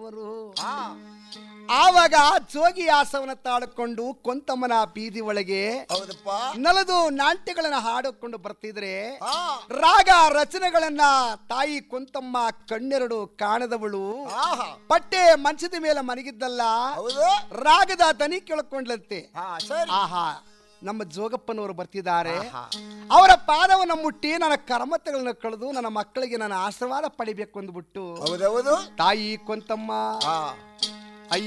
ಅವರು ಹಾ ಆವಾಗ ಜೋಗಿ ಆಸವನ ತಾಳಿಕೊಂಡು ಕೊಂತಮ್ಮನ ಬೀದಿ ಒಳಗೆ ಹೌದಪ್ಪ ನಲದು ನಾಟ್ಯಗಳನ್ನ ಹಾಡಿಕೊಂಡು ಬರ್ತಿದ್ರೆ ಹಾ ರಾಗ ರಚನೆಗಳನ್ನ ತಾಯಿ ಕೊಂತಮ್ಮ ಕಣ್ಣೆರಡು ಕಾಣದವಳು ಆಹಾ ಪಟ್ಟೆ ಮಂಚದ ಮೇಲೆ ಮನಗಿದ್ದಲ್ಲ ಹೌದು ರಾಗದ ದನಿ ಕೇಳ್ಕೊಂಡ್ಲಂತೆ ಹಾ ಸರಿ ಆಹಾ ನಮ್ಮ ಜೋಗಪ್ಪನವರು ಬರ್ತಿದ್ದಾರೆ ಆಹಾ. ಅವರ ಪಾದವನ್ನು ಮುಟ್ಟಿ ನನ್ನ ಕರ್ಮತ್ತಗಳನ್ನ ಕಳೆದು ನನ್ನ ಮಕ್ಕಳಿಗೆ ನನ್ನ ಆಶೀರ್ವಾದ ಪಡಿಬೇಕು ಅಂದ್ಬಿಟ್ಟು ಹೌದೌದು ತಾಯಿ ಕೊಂತಮ್ಮ ಹಾ